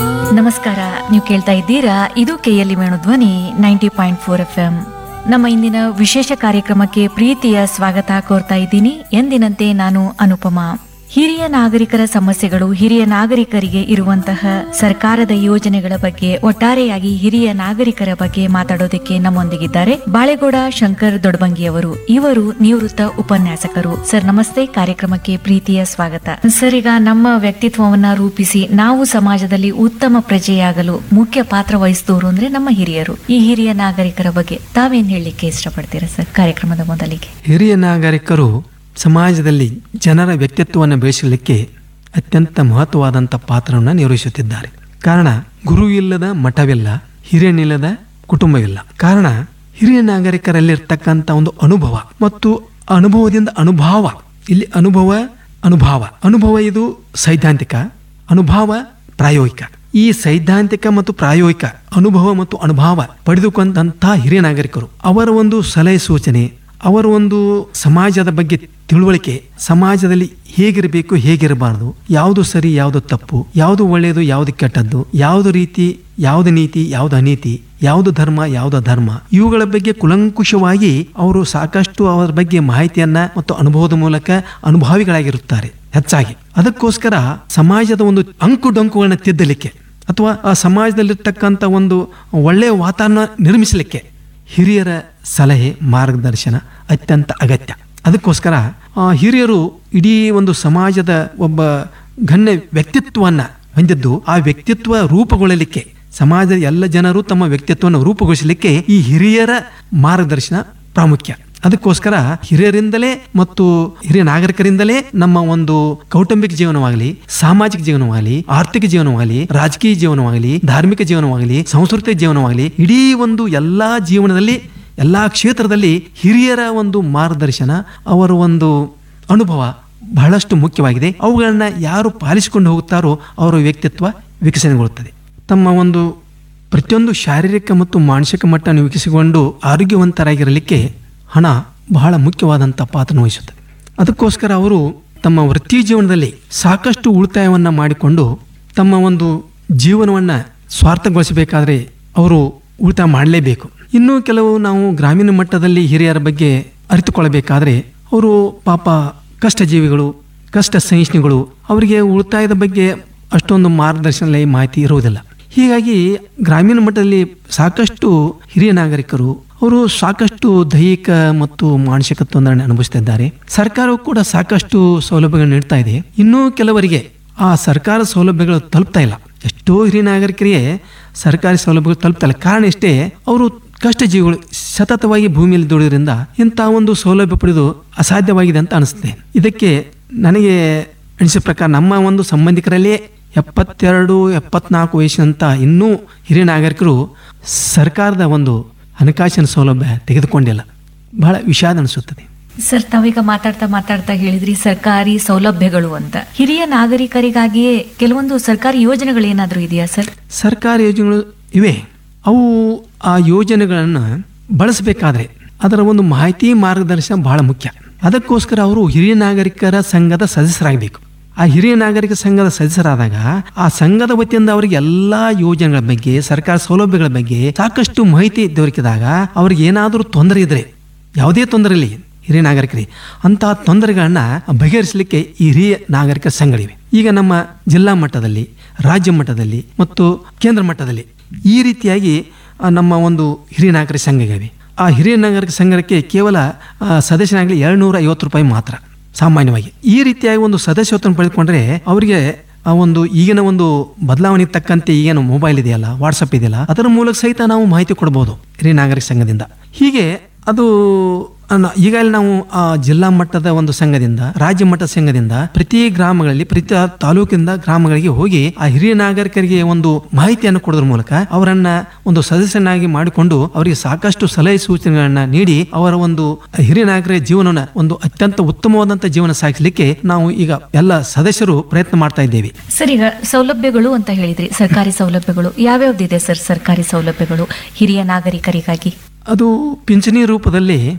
ನಮಸ್ಕಾರ ನೀವು ಕೇಳ್ತಾ ಇದ್ದೀರಾ ಇದು KLE Venu Dhwani ninety point four F M ನಮ್ಮ ಇಂದಿನ ವಿಶೇಷ ಕಾರ್ಯಕ್ರಮಕ್ಕೆ ಪ್ರೀತಿಯ ಸ್ವಾಗತ ಕೋರ್ತಾ ಇದ್ದೀನಿ ಎಂದಿನಂತೆ ನಾನು ಅನುಪಮಾ ಹಿರಿಯ ನಾಗರಿಕರ ಸಮಸ್ಯೆಗಳು ಹಿರಿಯ ನಾಗರಿಕರಿಗೆ ಇರುವಂತಹ ಸರ್ಕಾರದ ಯೋಜನೆಗಳ ಬಗ್ಗೆ ಒಟ್ಟಾರೆಯಾಗಿ ಹಿರಿಯ ನಾಗರಿಕರ ಬಗ್ಗೆ ಮಾತಾಡೋದಕ್ಕೆ ನಮ್ಮೊಂದಿಗಿದ್ದಾರೆ ಬಾಳೆಗೌಡ ಶಂಕರ್ ದೊಡ್ಬಂಗಿಯವರು ಇವರು ನಿವೃತ್ತ ಉಪನ್ಯಾಸಕರು ಸರ್ ನಮಸ್ತೆ ಕಾರ್ಯಕ್ರಮಕ್ಕೆ ಪ್ರೀತಿಯ ಸ್ವಾಗತ ಸರ್ ಈಗ ನಮ್ಮ ವ್ಯಕ್ತಿತ್ವವನ್ನ ರೂಪಿಸಿ ನಾವು ಸಮಾಜದಲ್ಲಿ ಉತ್ತಮ ಪ್ರಜೆಯಾಗಲು ಮುಖ್ಯ ಪಾತ್ರ ವಹಿಸಿದವರು ಅಂದ್ರೆ ನಮ್ಮ ಹಿರಿಯರು ಈ ಹಿರಿಯ ನಾಗರಿಕರ ಬಗ್ಗೆ ತಾವೇನ್ ಹೇಳಲಿಕ್ಕೆ ಇಷ್ಟಪಡ್ತೀರಾ ಸರ್ ಕಾರ್ಯಕ್ರಮದ ಮೊದಲಿಗೆ ಹಿರಿಯ ನಾಗರಿಕರು ಸಮಾಜದಲ್ಲಿ ಜನರ ವ್ಯಕ್ತಿತ್ವವನ್ನು ಬೆಳೆಸಲಿಕ್ಕೆ ಅತ್ಯಂತ ಮಹತ್ವವಾದಂಥ ಪಾತ್ರವನ್ನು ನಿರ್ವಹಿಸುತ್ತಿದ್ದಾರೆ ಕಾರಣ ಗುರು ಇಲ್ಲದ ಮಠವಿಲ್ಲ ಹಿರಿಯನಿಲ್ಲದ ಕುಟುಂಬವಿಲ್ಲ ಕಾರಣ ಹಿರಿಯ ನಾಗರಿಕರಲ್ಲಿರ್ತಕ್ಕಂಥ ಒಂದು ಅನುಭವ ಮತ್ತು ಅನುಭವದಿಂದ ಅನುಭವ ಇಲ್ಲಿ ಅನುಭವ ಅನುಭವ ಅನುಭವ ಇದು ಸೈದ್ಧಾಂತಿಕ ಅನುಭವ ಪ್ರಾಯೋಗಿಕ ಈ ಸೈದ್ಧಾಂತಿಕ ಮತ್ತು ಪ್ರಾಯೋಗಿಕ ಅನುಭವ ಮತ್ತು ಅನುಭವ ಪಡೆದುಕೊಂಡಂತಹ ಹಿರಿಯ ನಾಗರಿಕರು ಅವರ ಒಂದು ಸಲಹೆ ಸೂಚನೆ ಅವರ ಒಂದು ಸಮಾಜದ ಬಗ್ಗೆ ತಿಳುವಳಿಕೆ ಸಮಾಜದಲ್ಲಿ ಹೇಗಿರಬೇಕು ಹೇಗಿರಬಾರದು ಯಾವುದು ಸರಿ ಯಾವುದು ತಪ್ಪು ಯಾವುದು ಒಳ್ಳೆಯದು ಯಾವುದು ಕೆಟ್ಟದ್ದು ಯಾವುದು ರೀತಿ ಯಾವುದು ನೀತಿ ಯಾವುದು ಅನೀತಿ ಯಾವುದು ಧರ್ಮ ಯಾವುದು ಧರ್ಮ ಇವುಗಳ ಬಗ್ಗೆ ಕುಲಂಕುಷವಾಗಿ ಅವರು ಸಾಕಷ್ಟು ಅವರ ಬಗ್ಗೆ ಮಾಹಿತಿಯನ್ನ ಮತ್ತು ಅನುಭವದ ಮೂಲಕ ಅನುಭವಿಗಳಾಗಿರುತ್ತಾರೆ ಹೆಚ್ಚಾಗಿ ಅದಕ್ಕೋಸ್ಕರ ಸಮಾಜದ ಒಂದು ಅಂಕು ಡೊಂಕುಗಳನ್ನ ತಿದ್ದಲಿಕ್ಕೆ ಅಥವಾ ಆ ಸಮಾಜದಲ್ಲಿರ್ತಕ್ಕಂಥ ಒಂದು ಒಳ್ಳೆಯ ವಾತಾವರಣ ನಿರ್ಮಿಸಲಿಕ್ಕೆ ಹಿರಿಯರ ಸಲಹೆ ಮಾರ್ಗದರ್ಶನ ಅತ್ಯಂತ ಅಗತ್ಯ ಅದಕ್ಕೋಸ್ಕರ ಆ ಹಿರಿಯರು ಇಡೀ ಒಂದು ಸಮಾಜದ ಒಬ್ಬ ಘನ್ಯ ವ್ಯಕ್ತಿತ್ವವನ್ನ ಹೊಂದಿದ್ದು ಆ ವ್ಯಕ್ತಿತ್ವ ರೂಪುಗೊಳ್ಳಲಿಕ್ಕೆ ಸಮಾಜದ ಎಲ್ಲ ಜನರು ತಮ್ಮ ವ್ಯಕ್ತಿತ್ವವನ್ನು ರೂಪುಗೊಳಿಸಲಿಕ್ಕೆ ಈ ಹಿರಿಯರ ಮಾರ್ಗದರ್ಶನ ಪ್ರಾಮುಖ್ಯ ಅದಕ್ಕೋಸ್ಕರ ಹಿರಿಯರಿಂದಲೇ ಮತ್ತು ಹಿರಿಯ ನಾಗರಿಕರಿಂದಲೇ ನಮ್ಮ ಒಂದು ಕೌಟುಂಬಿಕ ಜೀವನವಾಗಲಿ ಸಾಮಾಜಿಕ ಜೀವನವಾಗಲಿ ಆರ್ಥಿಕ ಜೀವನವಾಗಲಿ ರಾಜಕೀಯ ಜೀವನವಾಗಲಿ ಧಾರ್ಮಿಕ ಜೀವನವಾಗಲಿ ಸಾಂಸ್ಕೃತಿಕ ಜೀವನವಾಗಲಿ ಇಡೀ ಒಂದು ಎಲ್ಲಾ ಜೀವನದಲ್ಲಿ ಎಲ್ಲಾ ಕ್ಷೇತ್ರದಲ್ಲಿ ಹಿರಿಯರ ಒಂದು ಮಾರ್ಗದರ್ಶನ ಅವರ ಒಂದು ಅನುಭವ ಬಹಳಷ್ಟು ಮುಖ್ಯವಾಗಿದೆ ಅವುಗಳನ್ನ ಯಾರು ಪಾಲಿಸಿಕೊಂಡು ಹೋಗುತ್ತಾರೋ ಅವರ ವ್ಯಕ್ತಿತ್ವ ವಿಕಸನಗೊಳ್ಳುತ್ತದೆ ತಮ್ಮ ಒಂದು ಪ್ರತಿಯೊಂದು ಶಾರೀರಿಕ ಮತ್ತು ಮಾನಸಿಕ ಮಟ್ಟವನ್ನು ವಿಕಸಿಸಿಕೊಂಡು ಆರೋಗ್ಯವಂತರಾಗಿರಲಿಕ್ಕೆ ಹಣ ಬಹಳ ಮುಖ್ಯವಾದಂಥ ಪಾತ್ರ ವಹಿಸುತ್ತದೆ ಅದಕ್ಕೋಸ್ಕರ ಅವರು ತಮ್ಮ ವೃತ್ತಿ ಜೀವನದಲ್ಲಿ ಸಾಕಷ್ಟು ಉಳಿತಾಯವನ್ನು ಮಾಡಿಕೊಂಡು ತಮ್ಮ ಒಂದು ಜೀವನವನ್ನು ಸ್ವಾರ್ಥಗೊಳಿಸಬೇಕಾದ್ರೆ ಅವರು ಉಳಿತಾಯ ಮಾಡಲೇಬೇಕು ಇನ್ನೂ ಕೆಲವು ನಾವು ಗ್ರಾಮೀಣ ಮಟ್ಟದಲ್ಲಿ ಹಿರಿಯರ ಬಗ್ಗೆ ಅರಿತುಕೊಳ್ಳಬೇಕಾದ್ರೆ ಅವರು ಪಾಪ ಕಷ್ಟ ಜೀವಿಗಳು ಕಷ್ಟ ಸಹಿಷ್ಣುಗಳು ಅವರಿಗೆ ಉಳಿತಾಯದ ಬಗ್ಗೆ ಅಷ್ಟೊಂದು ಮಾರ್ಗದರ್ಶನ ಮಾಹಿತಿ ಇರುವುದಿಲ್ಲ ಹೀಗಾಗಿ ಗ್ರಾಮೀಣ ಮಟ್ಟದಲ್ಲಿ ಸಾಕಷ್ಟು ಹಿರಿಯ ನಾಗರಿಕರು ಅವರು ಸಾಕಷ್ಟು ದೈಹಿಕ ಮತ್ತು ಮಾನಸಿಕ ತೊಂದರೆ ಅನುಭವಿಸ್ತಿದ್ದಾರೆ ಸರ್ಕಾರವು ಕೂಡ ಸಾಕಷ್ಟು ಸೌಲಭ್ಯಗಳನ್ನು ನೀಡ್ತಾ ಇದೆ ಇನ್ನೂ ಕೆಲವರಿಗೆ ಆ ಸರ್ಕಾರ ಸೌಲಭ್ಯಗಳು ತಲುಪ್ತಾ ಇಲ್ಲ ಎಷ್ಟೋ ಹಿರಿಯ ನಾಗರಿಕರಿಗೆ ಸರ್ಕಾರಿ ಸೌಲಭ್ಯಗಳು ತಲುಪ್ತಾ ಇಲ್ಲ ಕಾರಣ ಇಷ್ಟೇ ಅವರು ಕಷ್ಟ ಜೀವಿಗಳು ಸತತವಾಗಿ ಭೂಮಿಯಲ್ಲಿ ದುಡಿದ್ರಿಂದ ಇಂಥ ಒಂದು ಸೌಲಭ್ಯ ಪಡೆದು ಅಸಾಧ್ಯವಾಗಿದೆ ಅಂತ ಅನಿಸುತ್ತೆ ಇದಕ್ಕೆ ನನಗೆ ಅನಿಸಿದ ಪ್ರಕಾರ ನಮ್ಮ ಒಂದು ಸಂಬಂಧಿಕರಲ್ಲೇ ಎಪ್ಪತ್ತೆರಡು ಎಪ್ಪತ್ನಾಲ್ಕು ವಯಸ್ಸಿನಂತ ಇನ್ನೂ ಹಿರಿಯ ನಾಗರಿಕರು ಸರ್ಕಾರದ ಒಂದು ಹಣಕಾಸಿನ ಸೌಲಭ್ಯ ತೆಗೆದುಕೊಂಡಿಲ್ಲ ಬಹಳ ವಿಷಾದ ಅನಿಸುತ್ತದೆ ಸರ್ ತಾವೀಗ ಮಾತಾಡ್ತಾ ಮಾತಾಡ್ತಾ ಹೇಳಿದ್ರಿ ಸರ್ಕಾರಿ ಸೌಲಭ್ಯಗಳು ಅಂತ ಹಿರಿಯ ನಾಗರಿಕರಿಗಾಗಿಯೇ ಕೆಲವೊಂದು ಸರ್ಕಾರಿ ಯೋಜನೆಗಳು ಏನಾದ್ರೂ ಇದೆಯಾ ಸರ್ ಸರ್ಕಾರಿ ಯೋಜನೆಗಳು ಇವೆ ಅವು ಆ ಯೋಜನೆಗಳನ್ನು ಬಳಸಬೇಕಾದ್ರೆ ಅದರ ಒಂದು ಮಾಹಿತಿ ಮಾರ್ಗದರ್ಶನ ಬಹಳ ಮುಖ್ಯ ಅದಕ್ಕೋಸ್ಕರ ಅವರು ಹಿರಿಯ ನಾಗರಿಕರ ಸಂಘದ ಸದಸ್ಯರಾಗಬೇಕು ಆ ಹಿರಿಯ ನಾಗರಿಕ ಸಂಘದ ಸದಸ್ಯರಾದಾಗ ಆ ಸಂಘದ ವತಿಯಿಂದ ಅವರಿಗೆ ಎಲ್ಲಾ ಯೋಜನೆಗಳ ಬಗ್ಗೆ ಸರ್ಕಾರ ಸೌಲಭ್ಯಗಳ ಬಗ್ಗೆ ಸಾಕಷ್ಟು ಮಾಹಿತಿ ದೊರಕಿದಾಗ ಅವ್ರಿಗೆ ಏನಾದರೂ ತೊಂದರೆ ಇದ್ರೆ ಯಾವುದೇ ತೊಂದರೆ ಇರಲಿ ಹಿರಿಯ ನಾಗರಿಕರಿಗೆ ಅಂತಹ ತೊಂದರೆಗಳನ್ನ ಬಗೆಹರಿಸಲಿಕ್ಕೆ ಈ ಹಿರಿಯ ನಾಗರಿಕ ಸಂಘಗಳಿವೆ ಈಗ ನಮ್ಮ ಜಿಲ್ಲಾ ಮಟ್ಟದಲ್ಲಿ ರಾಜ್ಯ ಮಟ್ಟದಲ್ಲಿ ಮತ್ತು ಕೇಂದ್ರ ಮಟ್ಟದಲ್ಲಿ ಈ ರೀತಿಯಾಗಿ ಆ, ನಮ್ಮ ಒಂದು ಹಿರಿಯ ನಾಗರಿಕ ಸಂಘಗಳಿವೆ ಆ ಹಿರಿಯ ನಾಗರಿಕ ಸಂಘಕ್ಕೆ ಕೇವಲ ಆ, ಸದಸ್ಯನಾಗಲಿ ಎರಡ್ನೂರ ಐವತ್ತು ರೂಪಾಯಿ ಮಾತ್ರ ಸಾಮಾನ್ಯವಾಗಿ ಈ ರೀತಿಯಾಗಿ ಒಂದು ಸದಸ್ಯತ್ವವನ್ನು ಪಡೆದುಕೊಂಡ್ರೆ ಅವರಿಗೆ ಆ ಒಂದು ಈಗಿನ ಒಂದು ಬದಲಾವಣೆಗೆ ತಕ್ಕಂತೆ ಈಗೇನು ಮೊಬೈಲ್ ಇದೆಯಲ್ಲ ವಾಟ್ಸಪ್ ಇದೆಯಲ್ಲ ಅದರ ಮೂಲಕ ಸಹಿತ ನಾವು ಮಾಹಿತಿ ಕೊಡಬಹುದು ಹಿರಿಯ ನಾಗರಿಕ ಸಂಘದಿಂದ ಹೀಗೆ ಅದು ಅನ್ನ- ಈಗಾಗಲೇ ನಾವು ಆ ಜಿಲ್ಲಾ ಮಟ್ಟದ ಒಂದು ಸಂಘದಿಂದ ರಾಜ್ಯ ಮಟ್ಟದ ಸಂಘದಿಂದ ಪ್ರತಿ ಗ್ರಾಮಗಳಲ್ಲಿ ಪ್ರತಿ ತಾಲೂಕಿಂದ ಗ್ರಾಮಗಳಿಗೆ ಹೋಗಿ ಆ ಹಿರಿಯ ನಾಗರಿಕರಿಗೆ ಒಂದು ಮಾಹಿತಿಯನ್ನು ಕೊಡೋದ್ರ ಮೂಲಕ ಅವರನ್ನ ಒಂದು ಸದಸ್ಯನಾಗಿ ಮಾಡಿಕೊಂಡು ಅವರಿಗೆ ಸಾಕಷ್ಟು ಸಲಹೆ ಸೂಚನೆಗಳನ್ನ ನೀಡಿ ಅವರ ಒಂದು ಹಿರಿಯ ನಾಗರಿಕ ಜೀವನನ ಒಂದು ಅತ್ಯಂತ ಉತ್ತಮವಾದಂತ ಜೀವನ ಸಾಗಿಸಲಿಕ್ಕೆ ನಾವು ಈಗ ಎಲ್ಲ ಸದಸ್ಯರು ಪ್ರಯತ್ನ ಮಾಡ್ತಾ ಇದ್ದೇವೆ ಸರ್ ಈಗ ಸೌಲಭ್ಯಗಳು ಅಂತ ಹೇಳಿದ್ರಿ ಸರ್ಕಾರಿ ಸೌಲಭ್ಯಗಳು ಯಾವ್ಯಾವ್ದಿದೆ ಸರ್ ಸರ್ಕಾರಿ ಸೌಲಭ್ಯಗಳು ಹಿರಿಯ ನಾಗರಿಕರಿಗಾಗಿ ಅದು ಪಿಂಚಣಿ ರೂಪದಲ್ಲಿ